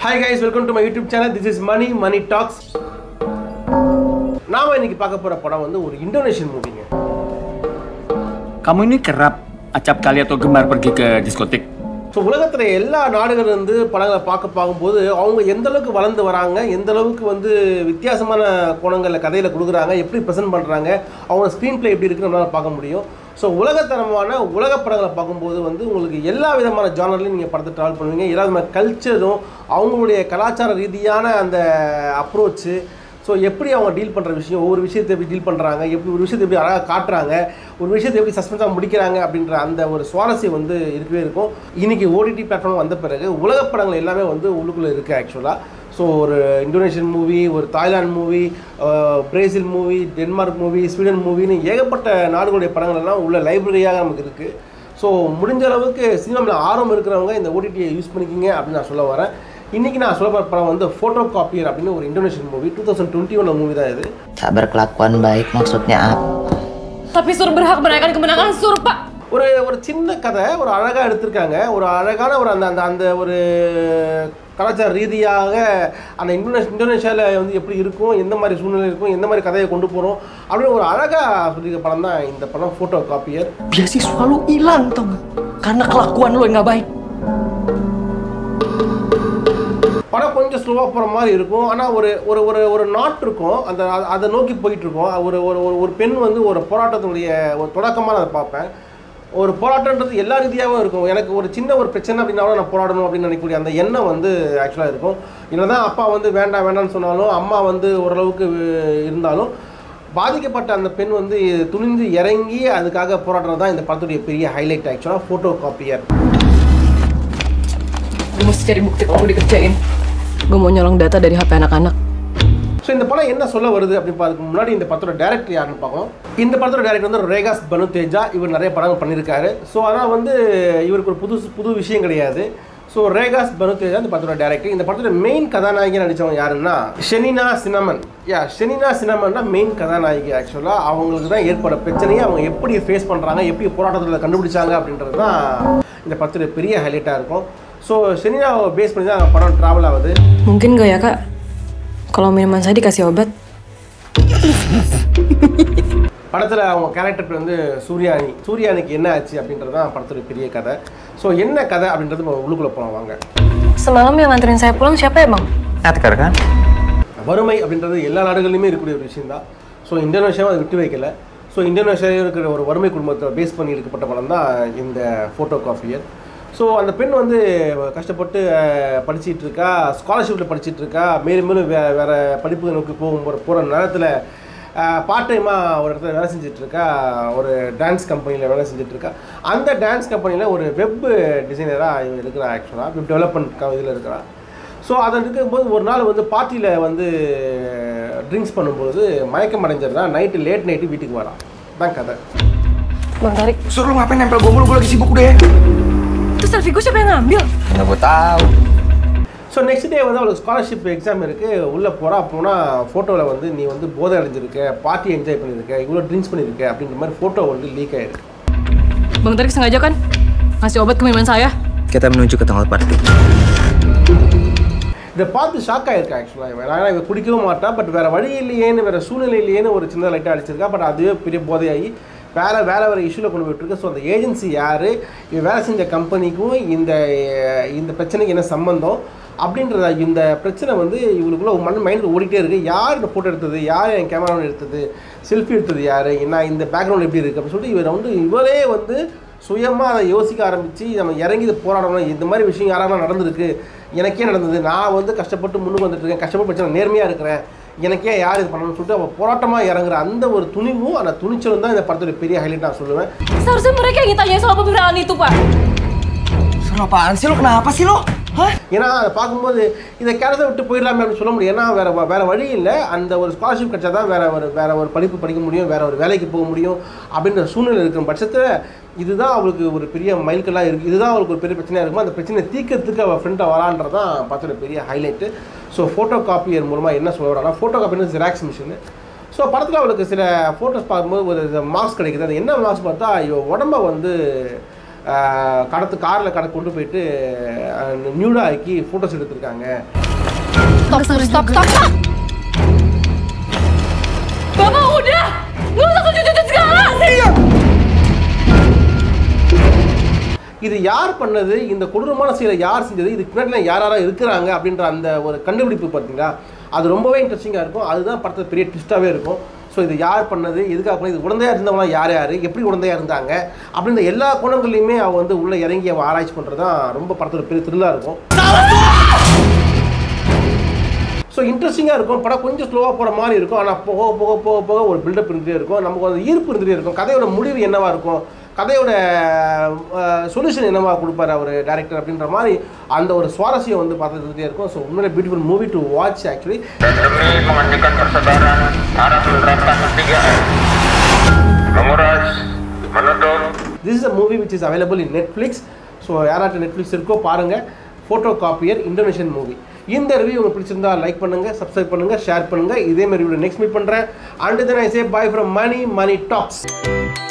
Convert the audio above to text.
Hi guys welcome to my YouTube channel this is Mani money talks நாம இன்னைக்கு பார்க்க போற படம் வந்து ஒரு இந்தோனேஷியன் மூவிங்க Kamu ini kerap acap kali atau gemar pergi ke diskotik? So உலகத்தில் எல்லா நாடுகள் வந்து படங்களை பார்க்க பார்க்கும்போது அவங்க எந்த அளவுக்கு வளர்ந்து வராங்க எந்த அளவுக்கு வந்து வித்தியாசமான கோணங்களில் கதையில் கொடுக்குறாங்க எப்படி ப்ரெசென்ட் பண்ணுறாங்க அவங்க ஸ்க்ரீன் ப்ளே எப்படி இருக்குன்னு நம்மளால் பார்க்க முடியும் ஸோ உலகத்தரமான உலக படங்களை பார்க்கும்போது வந்து உங்களுக்கு எல்லா விதமான ஜானர்லையும் நீங்கள் படத்தை ட்ராவல் பண்ணுவீங்க எல்லா விதமான கல்ச்சரும் அவங்களுடைய கலாச்சார ரீதியான அந்த அப்ரோச்சு ஸோ எப்படி அவங்க டீல் பண்ணுற விஷயம் ஒவ்வொரு விஷயத்தை எப்படி டீல் பண்ணுறாங்க எப்படி ஒரு விஷயத்தை எப்படி அழகாக காட்டுறாங்க ஒரு விஷயத்தை எப்படி சஸ்பென்ஸாக முடிக்கிறாங்க அப்படின்ற அந்த ஒரு சுவாரஸ்யம் வந்து இருக்கவே இருக்கும் இன்னைக்கு ஓடிடி பிளாட்ஃபார்ம் வந்த பிறகு உலக படங்கள் எல்லாமே வந்து உள்ளுக்குள்ளே இருக்குது ஆக்சுவலாக ஸோ ஒரு இந்தோனேஷியன் மூவி ஒரு Thailand movie Brazil movie Denmark movie Sweden மூவின்னு ஏகப்பட்ட நாடுகளுடைய படங்கள் எல்லாம் உள்ள லைப்ரரியாக நமக்கு இருக்குது ஸோ முடிஞ்ச அளவுக்கு சினிமாவில் ஆர்வம் இருக்கிறவங்க இந்த ஓடிடியை யூஸ் பண்ணிக்கிங்க அப்படின்னு நான் சொல்ல வரேன் இன்றைக்கி நான் சொல்ல போகிற படம் வந்து ஃபோட்டோ காப்பியர் அப்படின்னு ஒரு Indonesian movie two thousand twenty one movie தான் இது Tak berkelakuan baik maksudnya apa? Tapi Sur berhak merayakan kemenangan Sur, Pak. ஒரு ஒரு சின்ன கதை ஒரு அழகாக எடுத்திருக்காங்க ஒரு அழகான ஒரு அந்த அந்த அந்த ஒரு கலாச்சார ரீதியாக அந்த இந்தோனேஷ் இந்தோனேஷியாவில் வந்து எப்படி இருக்கும் எந்த மாதிரி சூழ்நிலை இருக்கும் எந்த மாதிரி கதையை கொண்டு போகிறோம் அப்படின்னு ஒரு அழகாக சொல்லியிருக்க படம் தான் இந்த படம் photocopier beasiswa lu hilang tau gak? Karena kelakuan lu yang gak baik. படம் கொஞ்சம் ஸ்லோவாக போகிற மாதிரி இருக்கும் ஆனால் ஒரு ஒரு ஒரு ஒரு நாட் இருக்கும் அந்த அ- அதை நோக்கி போயிட்டு இருக்கோம் ஒரு ஒரு ஒரு ஒரு பெண் வந்து ஒரு போராட்டத்தினுடைய ஒரு தொடக்கமாக நான் அதை பார்ப்பேன் ஒரு போராட்டன்றது எல்லா ரீதியாகவும் இருக்கும் எனக்கு ஒரு சின்ன ஒரு பிரச்சனை அப்படின்னா கூட நான் போராடணும் அப்படின்னு நினைக்கக்கூடிய அந்த எண்ணம் வந்து ஆக்சுவலாக இருக்கும் தான் அப்பா வந்து வேண்டாம் வேண்டாம்னு சொன்னாலும் அம்மா வந்து ஓரளவுக்கு அஹ், இருந்தாலும் பாதிக்கப்பட்ட அந்த பெண் வந்து துணிந்து இறங்கி அதுக்காக போராடுறது தான் இந்த படத்துடைய பெரிய ஹைலைட் ஆக்சுவலாக photocopier Gue mesti cari bukti kalau gue dikerjain. Gue mau nyolong data dari HP anak-anak. So இந்த படம் என்ன சொல்ல வருது அப்படின்னு பார்த்துக்கு முன்னாடி இந்த படத்தோட டேரக்டர் யாருன்னு பார்க்கணும் இந்த படத்தோட டேரக்டர் வந்து ரேகாஸ் பனு தேஜா இவர் நிறைய படங்கள் பண்ணியிருக்காரு ஸோ ஆனால் வந்து இவருக்கு ஒரு புது புது விஷயம் கிடையாது ஸோ ரேகாஸ் பனு தேஜா இந்த படத்தோட டேரக்டர் இந்த படத்தோட மெயின் கதாநாயகி நடித்தவங்க யாருன்னா Shenina Cinnamon yeah Shenina Cinnamon தான் மெயின் கதாநாயகி ஆக்சுவலாக அவங்களுக்கு தான் ஏற்பட பிரச்சனையை அவங்க எப்படி ஃபேஸ் பண்ணுறாங்க எப்படி போராட்டத்தில் கண்டுபிடிச்சாங்க அப்படின்றது தான் இந்த படத்தோட பெரிய ஹைலைட்டாக இருக்கும் ஸோ ஷெனினாவை பேஸ் பண்ணி தான் படம் ட்ராவல் ஆகுது Mungkin gak ya, Kak? Kalau minuman saya dikasih obat? படத்தில் அவங்க கேரக்டர் வந்து சூர்யானி சூர்யானிக்கு என்ன ஆச்சு அப்படின்றது தான் படத்தோட பெரிய கதை ஸோ என்ன கதை அப்படின்றது நம்ம உள்ளுக்குள்ளே போகலாம் வாங்க Semalam yang nganterin saya pulang siapa ya, Bang? Edgar kan? வறுமை அப்படின்றது எல்லா நாடுகளிலுமே இருக்கக்கூடிய ஒரு விஷயம் தான் ஸோ இந்தோனேஷியாவும் அதை விட்டு வைக்கல ஸோ இந்தோனேஷியாவில் இருக்கிற ஒரு வறுமை குடும்பத்தை பேஸ் பண்ணி எடுக்கப்பட்ட படம் தான் இந்த ஃபோட்டோ காஃபியர் ஸோ அந்த பெண் வந்து கஷ்டப்பட்டு அஹ், படிச்சிட்டு இருக்கா ஸ்காலர்ஷிப்பில் படிச்சிட்டு இருக்கா மேலும் மேலும் வே வேறு படிப்பு நோக்கி போகும் போகிற போகிற நேரத்தில் பார்ட் டைமாக ஒரு இடத்துல வேலை செஞ்சுட்டு இருக்கா ஒரு டான்ஸ் கம்பெனியில் வேலை செஞ்சுட்டு இருக்கா அந்த டான்ஸ் கம்பெனியில் ஒரு வெப் டிசைனராக இவங்க இருக்கிறா ஆக்சுவலாக வெப் டெவலப்மெண்ட் இதில் இருக்கிறா ஸோ அதை இருக்கும்போது ஒரு நாள் வந்து பார்ட்டியில் வந்து ட்ரிங்க்ஸ் பண்ணும்போது மயக்கம் அடைஞ்சிருந்தா நைட்டு லேட் நைட்டு வீட்டுக்கு வரான் தான் கதை Bang Tarik. Sur lu ngapain nempel gue mulu, gue lagi sibuk deh. Itu selfie gue siapa yang ngambil? Nggak gue tahu. So next day வந்து அவளுக்கு ஸ்காலர்ஷிப் எக்ஸாம் இருக்குது உள்ளே போகிறா போனால் ஃபோட்டோவில் வந்து நீ வந்து போதை அடைஞ்சிருக்க பார்ட்டி என்ஜாய் பண்ணியிருக்க இவ்வளோ ட்ரிங்க்ஸ் பண்ணியிருக்க அப்படின்ற மாதிரி ஃபோட்டோ வந்து லீக் ஆயிருக்கு Bang Tarik sengaja kan? Ngasih obat ke minuman saya? Kita menuju ke tengah party. இதை பார்த்து ஷாக் ஆயிருக்கா ஆக்சுவலாக நான் இவன் குடிக்கவும் மாட்டான் பட் வேறு வழி இல்லையேன்னு வேறு சூழ்நிலை இல்லையேன்னு ஒரு சின்ன லைட்டாக அடிச்சிருக்கா பட் அதுவே பெரிய போதையாகி வேறு வேறு வேறு இஷ்யூவில் கொண்டு போயிட்டுருக்கு ஸோ அந்த ஏஜென்சி யார் இவன் வேலை செஞ்ச கம்பெனிக்கும் இந்த இந்த பிரச்சனைக்கு என்ன சம்மந்தம் அப்படின்றத இந்த பிரச்சனை வந்து இவங்களுக்குள்ள மண் மைண்டில் ஓடிட்டே இருக்குது யார் இந்த ஃபோட்டோ எடுத்தது யார் என் கேமராவில் எடுத்தது செல்ஃபி எடுத்தது யார் என்ன இந்த பேக்ரவுண்ட் எப்படி இருக்குது அப்படின்னு சொல்லிட்டு இவர் வந்து இவரே வந்து சுயமாக அதை யோசிக்க ஆரம்பித்து நம்ம இறங்கி இதை போராடணும் இந்த மாதிரி விஷயம் யாராவது நடந்திருக்கு எனக்கே நடந்தது நான் வந்து கஷ்டப்பட்டு முன்னுக்கு வந்துட்டு இருக்கேன் கஷ்டப்பட்டு பிரச்சனை நேர்மையாக இருக்கிறேன் எனக்கே யார் இது பண்ணணும்னு சொல்லிட்டு அவள் போராட்டமாக இறங்குற அந்த ஒரு துணிவும் அந்த துணிச்சலும் தான் இந்த படத்தோட பெரிய ஹைலைட் நான் சொல்லுவேன் Seharusnya mereka yang ditanya soal pemberaan itu, Pak. Sur apaan sih lu? Kenapa sih lu? Hah? ஏன்னா அதை பார்க்கும்போது இந்த கேரளத்தை விட்டு போயிடலாமே அப்படின்னு சொல்ல முடியும் ஏன்னா வேற வ- வேற வழி இல்லை அந்த ஒரு ஸ்காலர்ஷிப் கிடைச்சா தான் வேற ஒரு வேற ஒரு படிப்பு படிக்க முடியும் வேற ஒரு வேலைக்கு போக முடியும் அப்படின்ற சூழ்நிலை இருக்கிற பட்சத்தில் இதுதான் அவளுக்கு ஒரு பெரிய மைல்கல்லாக இருக்குது இதுதான் அவளுக்கு ஒரு பெரிய பிரச்சனையாக இருக்கும் அந்த பிரச்சனையை தீர்க்கறதுக்கு அவள் ஃப்ரெண்டாக வரான்றது தான் பார்த்தோட பெரிய ஹைலைட்டு ஸோ ஃபோட்டோ காப்பியர் மூலமாக என்ன சொல்ல வரானா ஃபோட்டோ காப்பின்னு ஜெராக்ஸ் மிஷின் ஸோ படத்தில் அவளுக்கு சில ஃபோட்டோஸ் பார்க்கும்போது ஒரு மார்க்ஸ் கிடைக்குது அது என்ன மார்க்ஸ் பார்த்தா இவ உடம்ப வந்து ஆஹ், கடத்து காரில் கடை கொண்டு போயிட்டு நியூடாக ஆக்கி ஃபோட்டோஸ் எடுத்திருக்காங்க Stop, stop, stop, stop, stop! Bapak udah! Nggak usah kejujutan segala sih! இது யார் பண்ணது இந்த கொடூரமான செயலை யார் செஞ்சது இதுக்கு பின்னாடி யார் யாரா இருக்கிறாங்க அப்படின்ற அந்த ஒரு கண்டுபிடிப்பு பார்த்தீங்களா அது ரொம்பவே இன்ட்ரெஸ்டிங்காக இருக்கும் அதுதான் படத்தில் பெரிய ட்விஸ்ட்டாகவே இருக்கும் ஸோ இது யார் பண்ணது எதுக்காக பண்ணது இது உடந்தையாக இருந்தவங்களாம் யார் யார் எப்படி உடந்தையாக இருந்தாங்க அப்படின்ற எல்லா கோணங்கள்லையுமே அவ வந்து உள்ளே இறங்கி அவ ஆராய்ச்சி பண்ணுறது தான் ரொம்ப படத்தோட பெரிய த்ரில்லாக இருக்கும் ஸோ இன்ட்ரெஸ்டிங்காக இருக்கும் படம் கொஞ்சம் ஸ்லோவாக போகிற மாதிரி இருக்கும் ஆனால் போக போக போக போக ஒரு பில்டப் இருந்துகிட்டே இருக்கும் நமக்கு ஒரு ஈர்ப்பு இருந்துகிட்டே இருக்கும் கதையோட முடிவு என்னவா இருக்கும் கதையோட சொல்யூஷன் என்னவா கொடுப்பாரு அவர் டேரக்டர் அப்படின்ற மாதிரி அந்த ஒரு சுவாரஸ்யம் வந்து பார்த்துட்டு இருந்துகிட்டே இருக்கும் ஸோ உண்மையிலே beautiful movie to watch actually dan demi memastikan persebaran arah menerapkan 3M menguras, menutup, this is a movie which is available in Netflix so யாராட்ட நெட்ஃப்ளிக்ஸ் இருக்கோ பாருங்கள் ஃபோட்டோ காப்பியர் இந்தோனேஷியன் மூவி இந்த ரிவ்யூ உங்களுக்கு பிடிச்சிருந்தா like பண்ணுங்கள் subscribe பண்ணுங்கள் share பண்ணுங்கள் இதே மாதிரி நெக்ஸ்ட் மீட் பண்ணுறேன் and then I say bye from money money tax